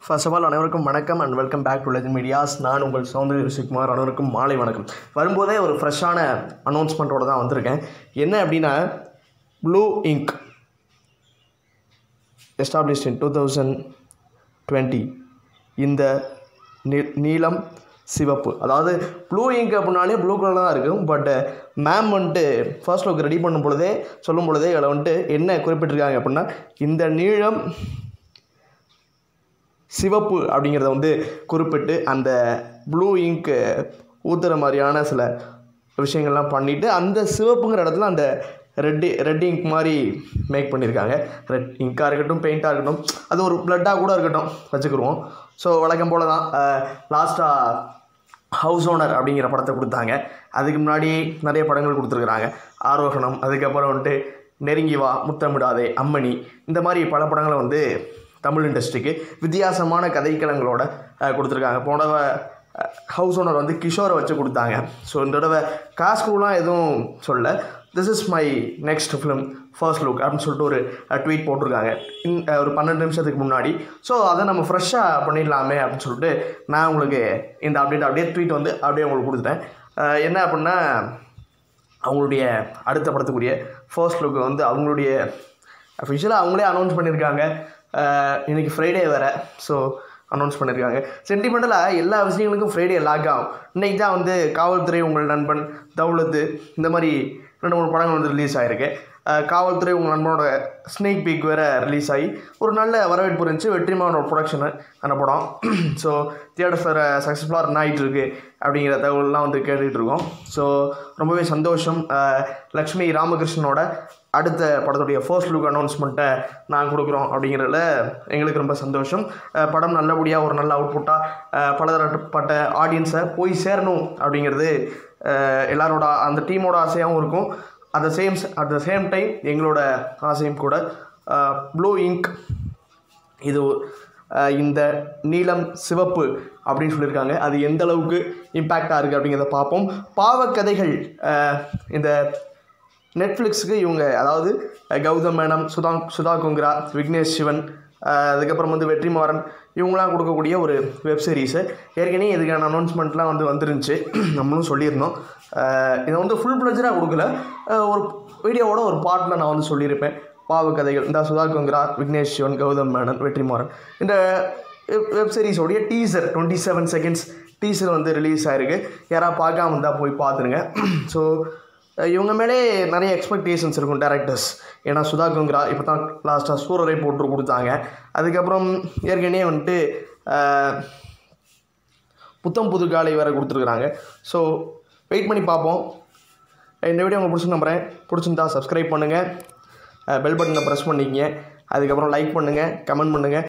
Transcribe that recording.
first of all அனைவருக்கும் வணக்கம் and welcome back to legend medias நான் உங்கள் சௌந்தரிய ரிஷிகுமார் அனைவருக்கும் மாலை வணக்கம் வரும்போதே ஒரு ஃப்ரெஷ்ஷான அனௌன்ஸ்மெண்ட்டோட தான் வந்திருக்கேன் என்ன அப்படின்னா blue ink established in two thousand twenty இந்த நீ நீலம் சிவப்பு அதாவது ப்ளூ இங்க் அப்படின்னாலே ப்ளூ கலரில் தான் இருக்கும் பட் மேம் வந்துட்டு ஃபர்ஸ்ட் லுக் ரெடி பண்ணும் பொழுதே சொல்லும் பொழுதே இதில் வந்துட்டு என்ன குறிப்பிட்டிருக்காங்க அப்படின்னா இந்த நீளம் சிவப்பு அப்படிங்கிறத வந்து குறிப்பிட்டு அந்த ப்ளூ இங்க்கு ஊற்றுற மாதிரியான சில விஷயங்கள்லாம் பண்ணிவிட்டு அந்த சிவப்புங்கிற இடத்துல அந்த ரெட் ரெட் இங்க் மாதிரி மேக் பண்ணியிருக்காங்க ரெட் இங்காக இருக்கட்டும் பெயிண்ட்டாக இருக்கட்டும் அது ஒரு ப்ளட்டாக கூட இருக்கட்டும் வச்சுக்கிருவோம் ஸோ வழக்கம் போல் தான் லாஸ்ட்டாக ஹவுஸ் ஓனர் அப்படிங்கிற படத்தை கொடுத்தாங்க அதுக்கு முன்னாடி நிறைய படங்கள் கொடுத்துருக்குறாங்க ஆரோகணம் அதுக்கப்புறம் வந்துட்டு நெருங்கி வா முத்தமிடாதே அம்மணி இந்த மாதிரி பல படங்களை வந்து தமிழ் இண்டஸ்ட்ரிக்கு வித்தியாசமான கதைக்களங்களோட அஹ், கொடுத்துருக்காங்க போன தடவை ஹவுஸ் ஓனர் வந்து கிஷோரை வச்சு கொடுத்தாங்க ஸோ இந்த தடவை காஸ்குலாம் எதுவும் சொல்ல this is my next film first look அப்படின்னு சொல்லிட்டு ஒரு ட்வீட் போட்டிருக்காங்க இன் அஹ், ஒரு பன்னெண்டு நிமிஷத்துக்கு முன்னாடி ஸோ அதை நம்ம ஃப்ரெஷ்ஷாக பண்ணிடலாமே அப்படின்னு சொல்லிட்டு நான் உங்களுக்கு இந்த அப்டேட் அப்படியே ட்வீட் வந்து அப்படியே உங்களுக்கு கொடுத்துட்டேன் அஹ், என்ன அப்படின்னா அவங்களுடைய அடுத்த படத்துக்குரிய ஃபர்ஸ்ட் லுக்கு வந்து அவங்களுடைய அஃபிஷியலாக அவங்களே அனௌன்ஸ் பண்ணியிருக்காங்க அஹ் இன்னைக்கு ஃப்ரைடே வேறு ஸோ அனௌன்ஸ் பண்ணியிருக்காங்க சென்டிமெண்டலாக எல்லா விஷயங்களுக்கும் ஃப்ரைடே லாக் ஆகும் இன்றைக்கி தான் வந்து காவல்துறை உங்கள் நண்பன் தௌலத்து இந்த மாதிரி ரெண்டு மூணு படங்கள் வந்து ரிலீஸ் ஆகிருக்கு அஹ் காவல்துறை உங்கள் நண்பனோட ஸ்னேக் பீக் வேறு ரிலீஸ் ஆகி ஒரு நல்ல வரவேற்பு இருந்துச்சு வெற்றிமாவனோட ப்ரொடக்ஷனு அந்த படம் ஸோ தியேட்டர்ஸ் வேறு சக்ஸஸ்ஃபுல்லாக ரன் ஆகிட்டு இருக்கு அப்படிங்கிற தகவல்லாம் வந்து கேட்டுக்கிட்டு இருக்கோம் ஸோ ரொம்பவே சந்தோஷம் அஹ் லக்ஷ்மி ராமகிருஷ்ணனோட அடுத்த படத்துடைய ஃபர்ஸ்ட் லுக் அனௌன்ஸ்மெண்ட்டை நான் கொடுக்குறோம் அப்படிங்கிறதுல எங்களுக்கு ரொம்ப சந்தோஷம் அஹ் படம் நல்லபடியாக ஒரு நல்ல அவுட்புட்டாக பலதரப்பட்ட ஆடியன்ஸை போய் சேரணும் அப்படிங்கிறது அஹ் எல்லாரோட அந்த டீமோட ஆசையாகவும் இருக்கும் at the same at the same time எங்களோட ஆசையும் கூட ப்ளூ இங்க் இது அஹ், இந்த நீலம் சிவப்பு அப்படின்னு சொல்லியிருக்காங்க அது எந்த அளவுக்கு இம்பேக்டாக இருக்குது அப்படிங்கிறத பார்ப்போம் பாவக்கதைகள் அஹ், இந்த நெட்ஃப்ளிக்ஸுக்கு இவங்க அதாவது அஹ், கௌதம் மேனம் சுதா சுதா குங்ரா விக்னேஷ் சிவன் அஹ், அதுக்கப்புறம் வந்து வெற்றிமாறன் இவங்களாம் கொடுக்கக்கூடிய ஒரு வெப் சீரிஸு ஏற்கனவே இதுக்கான அனௌன்ஸ்மெண்ட்லாம் வந்து வந்துருந்துச்சு நம்மளும் சொல்லியிருந்தோம் அஹ், இதை வந்து ஃபுல் ப்ளஜராக கொடுக்கல அஹ், ஒரு வீடியோவோட ஒரு பாட்டில் நான் வந்து சொல்லியிருப்பேன் பாவக்கதைகள் இந்த சுதா குங்ரா விக்னேஷ் சிவன் கௌதம் மேனன் வெற்றிமாறன் இந்த வெப் சீரிஸோடைய teaser twenty seven seconds teaser வந்து ரிலீஸ் ஆயிருக்கு யாராவது பார்க்காம இருந்தால் போய் பார்த்துருங்க ஸோ இவங்க மேலே நிறைய எக்ஸ்பெக்டேஷன்ஸ் இருக்கும் டேரக்டர்ஸ் ஏன்னா சுதா கங்குரா இப்போ தான் லாஸ்ட்டாக சூரரை போட்டு கொடுத்தாங்க அதுக்கப்புறம் ஏற்கனவே வந்துட்டு அஹ், புத்தம் புது காலை வேறு கொடுத்துருக்குறாங்க ஸோ வெயிட் பண்ணி பார்ப்போம் இந்த வீடியோ உங்களுக்கு பிடிச்சி நம்புகிறேன் பிடிச்சிருந்தா சப்ஸ்கிரைப் பண்ணுங்கள் பெல் பட்டனை ப்ரெஸ் பண்ணிக்கங்க அதுக்கப்புறம் லைக் பண்ணுங்கள் கமெண்ட் பண்ணுங்கள்